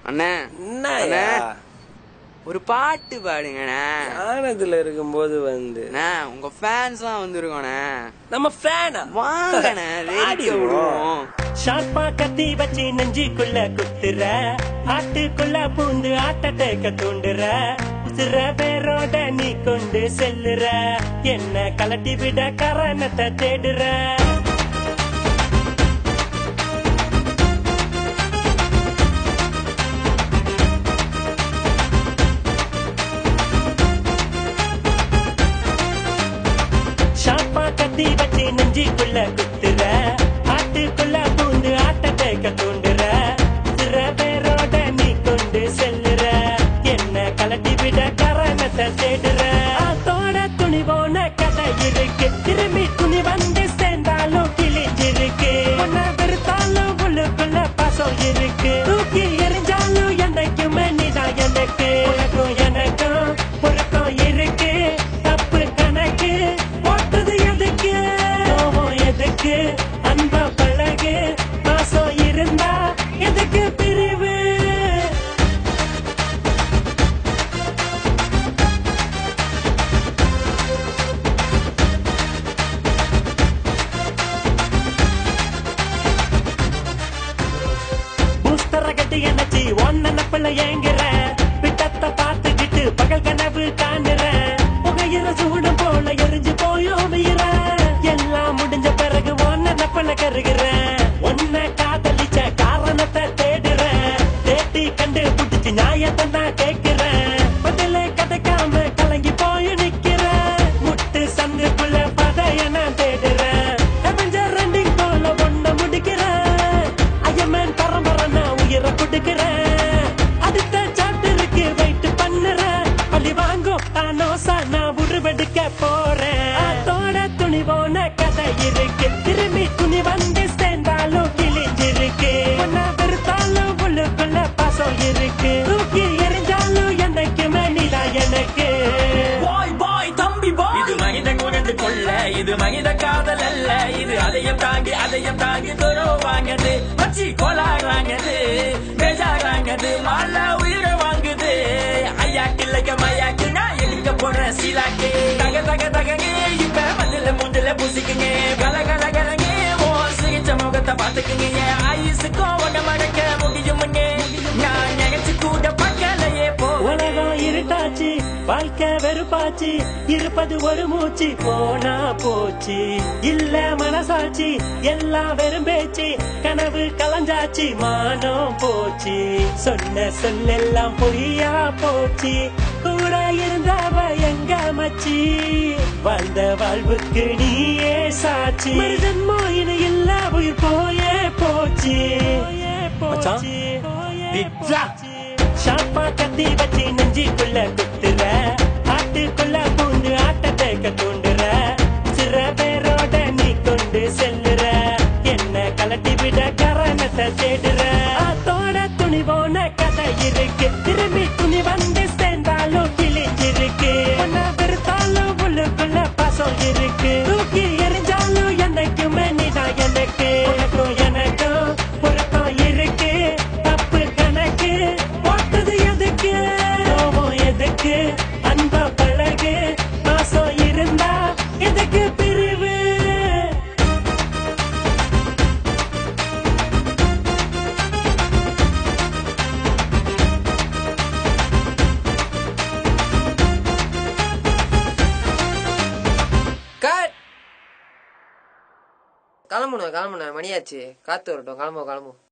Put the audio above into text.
அண்ணே என்னயா ஒரு பாட்டு பாடுங்கண்ணே ஞானத்துல இருக்கும்போது வந்து அண்ணே உங்க ஃபேன்ஸ் எல்லாம் வந்திருக்கோண்ணே நம்ம ஃபேனா வாங்கண்ணே வெடிக்க விடுவோம் ஷார்ப்பா கத்தி வச்சு நெஞ்சுக்குள்ள குத்துற ஆட்டுக்குள்ள பூந்து ஆட்டத்தை தூண்டுற சிற பேரோட நீ கொண்டு செல்லுற என்ன கலட்டி விட காரணத்தை தேடுற ஷார்ப்பா கத்தி வச்சு நெஞ்சுக்குள்ள குத்துற ஆட்டுக்குள்ள பூந்து ஆட்டத்தை தூண்டுற சிற பேரோட நீ கொண்டு செல்லுற என்ன கலட்டி விட காரணத்தை தேடுற ஆத்தோட துணி போன கதை இருக்கு திரும்பி துணி வந்து சேர்ந்தாலும் கிழிஞ்சிருக்கு உன்னை வெறுத்தாலும் உள்ளுக்குள்ள பாசம் இருக்கு தூக்கி எரிஞ்சாலும் என்னைக்குமே நீதான் எனக்கு உனக்கும் எனக்கும் பொருத்தம் இருக்கு தப்பு கணக்கு போட்டது எதுக்கு கோவம் எதுக்கு அன்ப பழகு பாசம் இருந்தா எதுக்கு பிரிவு பூஸ்தர கட்டி என்னச்சி ஒன்ன நப்பல ஏங்குற பிட்டத்தை பார்த்துக்கிட்டு பகல் கனவு காணுற புகையிற சூடம் போல எரிஞ்சு போயோ வீர எல்லாம் முடிஞ்ச பிறகு ஒன்ன நப்பல கருகிற ஒன்ன காதலிச்ச காரணத்தை தேடுற தேட்டி கண்டு புடிச்சு நியாயத்தை நான் கேட்கிறேன் பதிலே கதைக்காம கலங்கி போய் நிக்கிற முட்டு சந்துக்குள்ள பதைய நான் தேடுறேன் அவெஞ்சர் ரெண்டிங் போல ஒன்ன முடிக்கிறேன் ஐயமேன் பரம்பரை நான் உயிரை கொடுக்கிறேன் அடுத்த சாப்டருக்கு வெயிட் பண்ணுறேன் பள்ளி வாங்கும் தானோசா நான் உருவெடுக்க போறேன் அதோட துணி போன கதை இருக்கு திரும்பி துணி வந்து சேர்ந்தாலும் கிழிஞ்சிருக்கு உன்னை வெறுத்தாலும் உள்ளுக்குள்ள பாசம் இருக்கு தூக்கி எரிஞ்சாலும் என்னைக்குமே நீதான் எனக்கு பாய் பாய் தம்பி பாய் இது மனித குணத்து கொள்ள இது மனித காதல் அல்ல இது அதையும் தாங்கி அதையும் தாங்கி துறவு வாங்குது வச்சி கொலாடுறாங்கது பேஜாடுறாங்கது மால உயிரை வாங்குது ஐயா கிள்ளைக்க மையாக்கு நான் எடுக்க போறேன் சீலாக்கு தக தக தகங்க இப்ப மதுல முதுல புசிக்குங்க கல கல கலங்க ஓ சிகிச்சை முகத்தை பாத்துக்குங்க என் ஆயுசுக்கும் ஒண்ணு மடக்க முடியுமுங்க நான் நினைச்சு கூட பார்க்கலையே போ உலகம் இருட்டாச்சு வாழ்க்கை வெறுப்பாச்சு இருப்பது ஒரு மூச்சு போனா போச்சு இல்ல மனசாச்சு எல்லாம் வெறும் பேச்சு கனவு கலஞ்சாச்சு மானம் போச்சு சொன்ன சொல்லெல்லாம் பொய்யா போச்சு கூட இருந்தவ எங்க மச்சி வாழ்ந்த வாழ்வுக்கு நீயே சாட்சி மருதன்மோ இனி இல்ல உயிர் போயே போச்சு மச்சான், விட்ரா. ஷார்ப்பா கத்தி வச்சு நெஞ்சுக்குள்ள குத்துற ஆட்டுக்குள்ள பூந்து ஆட்டத்தை தூண்டுற சிற பேரோட நீ கொண்டு செல்லுற என்ன கலட்டி விட காரணத்தை தேடுற ஆத்தோட துணி போன கதை இருக்கு திரும்பி துணி வந்து சேர்ந்தாலும் கிழிஞ்சிருக்கு உன்னை வெறுத்தாலும் உள்ளுக்குள்ள பாசம் இருக்கு தூக்கி எரிஞ்சாலும் என்னைக்குமே நீதான் எனக்கு உனக்கும் எனக்கும் பொருத்தம் இருக்கு தப்பு கணக்கு போட்டது எதுக்கு கோவம் எதுக்கு அன்ப பழகு பாசம் இருந்தா எதுக்கு பிரிவு கட் கிளம்புண்ணா கிளம்புண்ணா மணியாச்சு காத்து வரட்டும் கிளம்புவோம் கிளம்புவோம்